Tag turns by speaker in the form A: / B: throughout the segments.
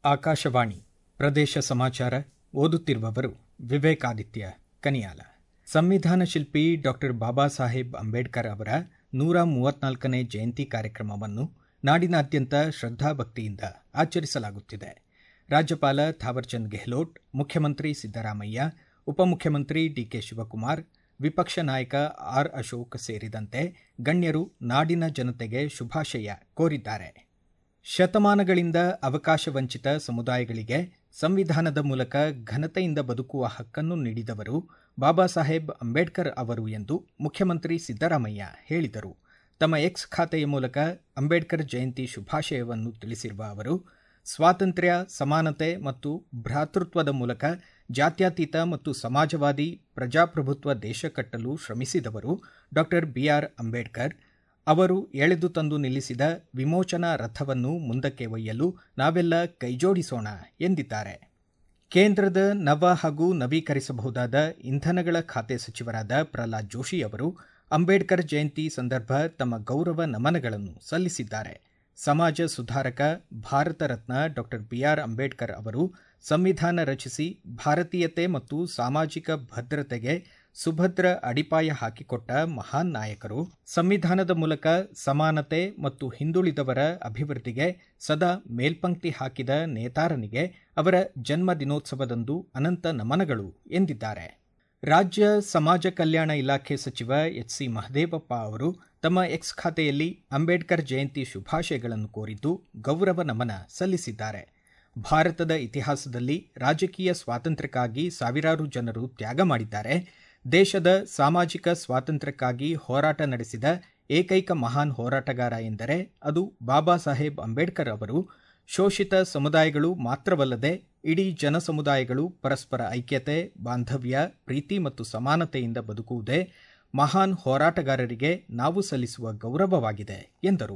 A: ಆಕಾಶವಾಣಿ ಪ್ರದೇಶ ಸಮಾಚಾರ ಓದುತ್ತಿರುವವರು ವಿವೇಕಾದಿತ್ಯ ಕನಿಯಾಲ ಸಂವಿಧಾನ ಶಿಲ್ಪಿ ಡಾಕ್ಟರ್ ಬಾಬಾ ಸಾಹೇಬ್ ಅಂಬೇಡ್ಕರ್ ಅವರ ನೂರ ಮೂವತ್ನಾಲ್ಕನೇ ಜಯಂತಿ ಕಾರ್ಯಕ್ರಮವನ್ನು ನಾಡಿನಾದ್ಯಂತ ಶ್ರದ್ಧಾಭಕ್ತಿಯಿಂದ ಆಚರಿಸಲಾಗುತ್ತಿದೆ ರಾಜ್ಯಪಾಲ ಥಾವರ್ಚಂದ್ ಗೆಹ್ಲೋಟ್ ಮುಖ್ಯಮಂತ್ರಿ ಸಿದ್ದರಾಮಯ್ಯ ಉಪಮುಖ್ಯಮಂತ್ರಿ ಡಿಕೆ ಶಿವಕುಮಾರ್ ವಿಪಕ್ಷ ನಾಯಕ ಆರ್ ಅಶೋಕ್ ಸೇರಿದಂತೆ ಗಣ್ಯರು ನಾಡಿನ ಜನತೆಗೆ ಶುಭಾಶಯ ಕೋರಿದ್ದಾರೆ ಶತಮಾನಗಳಿಂದ ಅವಕಾಶ ವಂಚಿತ ಸಮುದಾಯಗಳಿಗೆ ಸಂವಿಧಾನದ ಮೂಲಕ ಘನತೆಯಿಂದ ಬದುಕುವ ಹಕ್ಕನ್ನು ನೀಡಿದವರು ಬಾಬಾ ಸಾಹೇಬ್ ಅಂಬೇಡ್ಕರ್ ಅವರು ಎಂದು ಮುಖ್ಯಮಂತ್ರಿ ಸಿದ್ದರಾಮಯ್ಯ ಹೇಳಿದರು ತಮ್ಮ ಎಕ್ಸ್ ಖಾತೆಯ ಮೂಲಕ ಅಂಬೇಡ್ಕರ್ ಜಯಂತಿ ಶುಭಾಶಯವನ್ನು ತಿಳಿಸಿರುವ ಅವರು ಸ್ವಾತಂತ್ರ್ಯ ಸಮಾನತೆ ಮತ್ತು ಭ್ರಾತೃತ್ವದ ಮೂಲಕ ಜಾತ್ಯತೀತ ಮತ್ತು ಸಮಾಜವಾದಿ ಪ್ರಜಾಪ್ರಭುತ್ವ ದೇಶ ಕಟ್ಟಲು ಶ್ರಮಿಸಿದವರು ಡಾಕ್ಟರ್ ಬಿಆರ್ ಅಂಬೇಡ್ಕರ್ ಅವರು ಎಳೆದು ತಂದು ನಿಲ್ಲಿಸಿದ ವಿಮೋಚನಾ ರಥವನ್ನು ಮುಂದಕ್ಕೆ ಒಯ್ಯಲು ನಾವೆಲ್ಲ ಕೈಜೋಡಿಸೋಣ ಎಂದಿದ್ದಾರೆ ಕೇಂದ್ರದ ನವ ಹಾಗೂ ನವೀಕರಿಸಬಹುದಾದ ಇಂಧನಗಳ ಖಾತೆ ಸಚಿವರಾದ ಪ್ರಹ್ಲಾದ್ ಜೋಶಿ ಅವರು ಅಂಬೇಡ್ಕರ್ ಜಯಂತಿ ಸಂದರ್ಭ ತಮ್ಮ ಗೌರವ ನಮನಗಳನ್ನು ಸಲ್ಲಿಸಿದ್ದಾರೆ ಸಮಾಜ ಸುಧಾರಕ ಭಾರತ ರತ್ನ ಡಾಕ್ಟರ್ ಬಿಆರ್ ಅಂಬೇಡ್ಕರ್ ಅವರು ಸಂವಿಧಾನ ರಚಿಸಿ ಭಾರತೀಯತೆ ಮತ್ತು ಸಾಮಾಜಿಕ ಭದ್ರತೆಗೆ ಸುಭದ್ರ ಅಡಿಪಾಯ ಹಾಕಿಕೊಟ್ಟ ಮಹಾನ್ ನಾಯಕರು ಸಂವಿಧಾನದ ಮೂಲಕ ಸಮಾನತೆ ಮತ್ತು ಹಿಂದುಳಿದವರ ಅಭಿವೃದ್ಧಿಗೆ ಸದಾ ಮೇಲ್ಪಂಕ್ತಿ ಹಾಕಿದ ನೇತಾರನಿಗೆ ಅವರ ಜನ್ಮ ದಿನೋತ್ಸವದಂದು ಅನಂತ ನಮನಗಳು ಎಂದಿದ್ದಾರೆ ರಾಜ್ಯ ಸಮಾಜ ಕಲ್ಯಾಣ ಇಲಾಖೆ ಸಚಿವ ಎಚ್ ಸಿ ಮಹದೇವಪ್ಪ ಅವರು ತಮ್ಮ ಎಕ್ಸ್ ಖಾತೆಯಲ್ಲಿ ಅಂಬೇಡ್ಕರ್ ಜಯಂತಿ ಶುಭಾಶಯಗಳನ್ನು ಕೋರಿದ್ದು ಗೌರವ ನಮನ ಸಲ್ಲಿಸಿದ್ದಾರೆ ಭಾರತದ ಇತಿಹಾಸದಲ್ಲಿ ರಾಜಕೀಯ ಸ್ವಾತಂತ್ರ್ಯಕ್ಕಾಗಿ ಸಾವಿರಾರು ಜನರು ತ್ಯಾಗ ಮಾಡಿದ್ದಾರೆ ದೇಶದ ಸಾಮಾಜಿಕ ಸ್ವಾತಂತ್ರ್ಯಕ್ಕಾಗಿ ಹೋರಾಟ ನಡೆಸಿದ ಏಕೈಕ ಮಹಾನ್ ಹೋರಾಟಗಾರ ಎಂದರೆ ಅದು ಬಾಬಾ ಸಾಹೇಬ್ ಅಂಬೇಡ್ಕರ್ ಅವರು ಶೋಷಿತ ಸಮುದಾಯಗಳು ಮಾತ್ರವಲ್ಲದೆ ಇಡೀ ಜನಸಮುದಾಯಗಳು ಪರಸ್ಪರ ಐಕ್ಯತೆ ಬಾಂಧವ್ಯ ಪ್ರೀತಿ ಮತ್ತು ಸಮಾನತೆಯಿಂದ ಬದುಕುವುದೇ ಮಹಾನ್ ಹೋರಾಟಗಾರರಿಗೆ ನಾವು ಸಲ್ಲಿಸುವ ಗೌರವವಾಗಿದೆ ಎಂದರು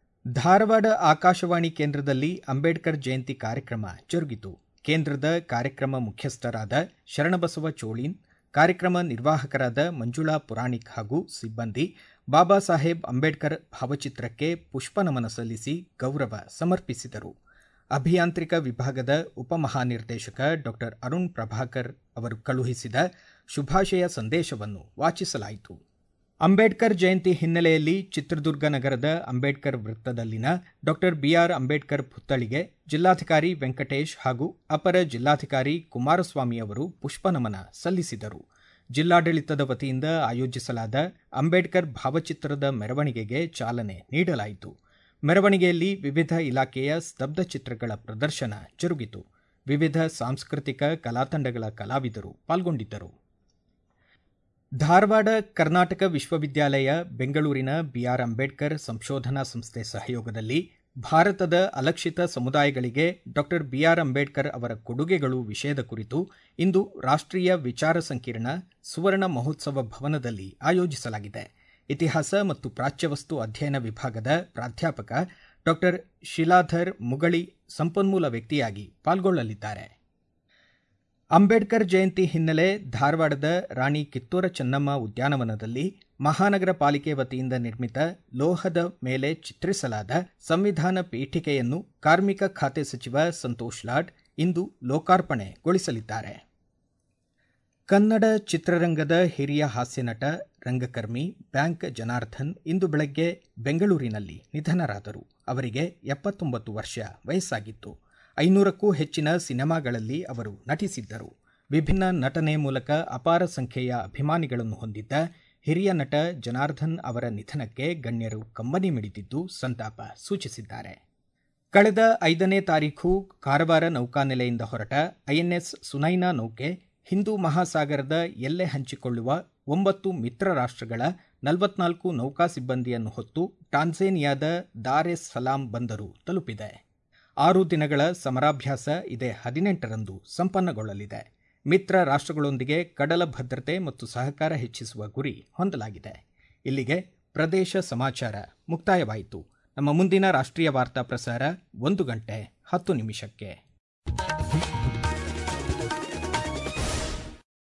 A: ಧಾರವಾಡ ಆಕಾಶವಾಣಿ ಕೇಂದ್ರದಲ್ಲಿ ಅಂಬೇಡ್ಕರ್ ಜಯಂತಿ ಕಾರ್ಯಕ್ರಮ ಜರುಗಿತು ಕೇಂದ್ರದ ಕಾರ್ಯಕ್ರಮ ಮುಖ್ಯಸ್ಥರಾದ ಶರಣಬಸವ ಚೋಳಿನ್ ಕಾರ್ಯಕ್ರಮ ನಿರ್ವಾಹಕರಾದ ಮಂಜುಳಾ ಪುರಾಣಿಕ್ ಹಾಗೂ ಸಿಬ್ಬಂದಿ ಬಾಬಾ ಸಾಹೇಬ್ ಅಂಬೇಡ್ಕರ್ ಭಾವಚಿತ್ರಕ್ಕೆ ಪುಷ್ಪನಮನ ಸಲ್ಲಿಸಿ ಗೌರವ ಸಮರ್ಪಿಸಿದರು ಅಭಿಯಾಂತ್ರಿಕ ವಿಭಾಗದ ಉಪಮಹಾನಿರ್ದೇಶಕ ಡಾಕ್ಟರ್ ಅರುಣ್ ಪ್ರಭಾಕರ್ ಅವರು ಕಳುಹಿಸಿದ ಶುಭಾಶಯ ಸಂದೇಶವನ್ನು ವಾಚಿಸಲಾಯಿತು ಅಂಬೇಡ್ಕರ್ ಜಯಂತಿ ಹಿನ್ನೆಲೆಯಲ್ಲಿ ಚಿತ್ರದುರ್ಗ ನಗರದ ಅಂಬೇಡ್ಕರ್ ವೃತ್ತದಲ್ಲಿನ ಡಾಕ್ಟರ್ ಬಿಆರ್ ಅಂಬೇಡ್ಕರ್ ಪುತ್ಥಳಿಗೆ ಜಿಲ್ಲಾಧಿಕಾರಿ ವೆಂಕಟೇಶ್ ಹಾಗೂ ಅಪರ ಜಿಲ್ಲಾಧಿಕಾರಿ ಕುಮಾರಸ್ವಾಮಿ ಅವರು ಪುಷ್ಪನಮನ ಸಲ್ಲಿಸಿದರು ಜಿಲ್ಲಾಡಳಿತದ ವತಿಯಿಂದ ಆಯೋಜಿಸಲಾದ ಅಂಬೇಡ್ಕರ್ ಭಾವಚಿತ್ರದ ಮೆರವಣಿಗೆಗೆ ಚಾಲನೆ ನೀಡಲಾಯಿತು ಮೆರವಣಿಗೆಯಲ್ಲಿ ವಿವಿಧ ಇಲಾಖೆಯ ಸ್ತಬ್ಧ ಚಿತ್ರಗಳ ಪ್ರದರ್ಶನ ಜರುಗಿತು ವಿವಿಧ ಸಾಂಸ್ಕೃತಿಕ ಕಲಾತಂಡಗಳ ಕಲಾವಿದರು ಪಾಲ್ಗೊಂಡಿದ್ದರು ಧಾರವಾಡ ಕರ್ನಾಟಕ ವಿಶ್ವವಿದ್ಯಾಲಯ ಬೆಂಗಳೂರಿನ ಬಿಆರ್ ಅಂಬೇಡ್ಕರ್ ಸಂಶೋಧನಾ ಸಂಸ್ಥೆ ಸಹಯೋಗದಲ್ಲಿ ಭಾರತದ ಅಲಕ್ಷಿತ ಸಮುದಾಯಗಳಿಗೆ ಡಾಕ್ಟರ್ ಬಿಆರ್ ಅಂಬೇಡ್ಕರ್ ಅವರ ಕೊಡುಗೆಗಳು ವಿಷಯದ ಕುರಿತು ಇಂದು ರಾಷ್ಟ್ರೀಯ ವಿಚಾರ ಸಂಕಿರಣ ಸುವರ್ಣ ಮಹೋತ್ಸವ ಭವನದಲ್ಲಿ ಆಯೋಜಿಸಲಾಗಿದೆ ಇತಿಹಾಸ ಮತ್ತು ಪ್ರಾಚ್ಯವಸ್ತು ಅಧ್ಯಯನ ವಿಭಾಗದ ಪ್ರಾಧ್ಯಾಪಕ ಡಾಕ್ಟರ್ ಶಿಲಾಧರ್ ಮುಗಳಿ ಸಂಪನ್ಮೂಲ ವ್ಯಕ್ತಿಯಾಗಿ ಪಾಲ್ಗೊಳ್ಳಲಿದ್ದಾರೆ ಅಂಬೇಡ್ಕರ್ ಜಯಂತಿ ಹಿನ್ನೆಲೆ ಧಾರವಾಡದ ರಾಣಿ ಕಿತ್ತೂರ ಚೆನ್ನಮ್ಮ ಉದ್ಯಾನವನದಲ್ಲಿ ಮಹಾನಗರ ಪಾಲಿಕೆ ವತಿಯಿಂದ ನಿರ್ಮಿತ ಲೋಹದ ಮೇಲೆ ಚಿತ್ರಿಸಲಾದ ಸಂವಿಧಾನ ಪೀಠಿಕೆಯನ್ನು ಕಾರ್ಮಿಕ ಖಾತೆ ಸಚಿವ ಸಂತೋಷ್ ಲಾಡ್ ಇಂದು ಲೋಕಾರ್ಪಣೆಗೊಳಿಸಲಿದ್ದಾರೆ ಕನ್ನಡ ಚಿತ್ರರಂಗದ ಹಿರಿಯ ಹಾಸ್ಯನಟ ರಂಗಕರ್ಮಿ ಬ್ಯಾಂಕ್ ಜನಾರ್ದನ್ ಇಂದು ಬೆಳಗ್ಗೆ ಬೆಂಗಳೂರಿನಲ್ಲಿ ನಿಧನರಾದರು ಅವರಿಗೆ ಎಪ್ಪತ್ತೊಂಬತ್ತು ವರ್ಷ ವಯಸ್ಸಾಗಿತ್ತು ಐನೂರಕ್ಕೂ ಹೆಚ್ಚಿನ ಸಿನಿಮಾಗಳಲ್ಲಿ ಅವರು ನಟಿಸಿದ್ದರು ವಿಭಿನ್ನ ನಟನೆ ಮೂಲಕ ಅಪಾರ ಸಂಖ್ಯೆಯ ಅಭಿಮಾನಿಗಳನ್ನು ಹೊಂದಿದ್ದ ಹಿರಿಯ ನಟ ಜನಾರ್ದನ್ ಅವರ ನಿಧನಕ್ಕೆ ಗಣ್ಯರು ಕಂಬನಿ ಮಿಡಿದಿದ್ದು ಸಂತಾಪ ಸೂಚಿಸಿದ್ದಾರೆ ಕಳೆದ ಐದನೇ ತಾರೀಖು ಕಾರವಾರ ನೌಕಾನೆಲೆಯಿಂದ ಹೊರಟ ಐಎನ್ಎಸ್ ಸುನೈನಾ ನೌಕೆ ಹಿಂದೂ ಮಹಾಸಾಗರದ ಎಲ್ಲೆ ಹಂಚಿಕೊಳ್ಳುವ ಒಂಬತ್ತು ಮಿತ್ರ ರಾಷ್ಟ್ರಗಳ ನಲವತ್ನಾಲ್ಕು ನೌಕಾ ಸಿಬ್ಬಂದಿಯನ್ನು ಹೊತ್ತು ಟಾನ್ಸೇನಿಯಾದ ದಾರ್ ಎಸ್ ಸಲಾಂ ಬಂದರು ತಲುಪಿದೆ ಆರು ದಿನಗಳ ಸಮರಾಭ್ಯಾಸ ಇದೇ ಹದಿನೆಂಟರಂದು ಸಂಪನ್ನಗೊಳ್ಳಲಿದೆ ಮಿತ್ರ ರಾಷ್ಟ್ರಗಳೊಂದಿಗೆ ಕಡಲ ಭದ್ರತೆ ಮತ್ತು ಸಹಕಾರ ಹೆಚ್ಚಿಸುವ ಗುರಿ ಹೊಂದಲಾಗಿದೆ ಇಲ್ಲಿಗೆ ಪ್ರದೇಶ ಸಮಾಚಾರ ಮುಕ್ತಾಯವಾಯಿತು ನಮ್ಮ ಮುಂದಿನ ರಾಷ್ಟ್ರೀಯ ವಾರ್ತಾ ಪ್ರಸಾರ ಒಂದು ಗಂಟೆ ಹತ್ತು ನಿಮಿಷಕ್ಕೆ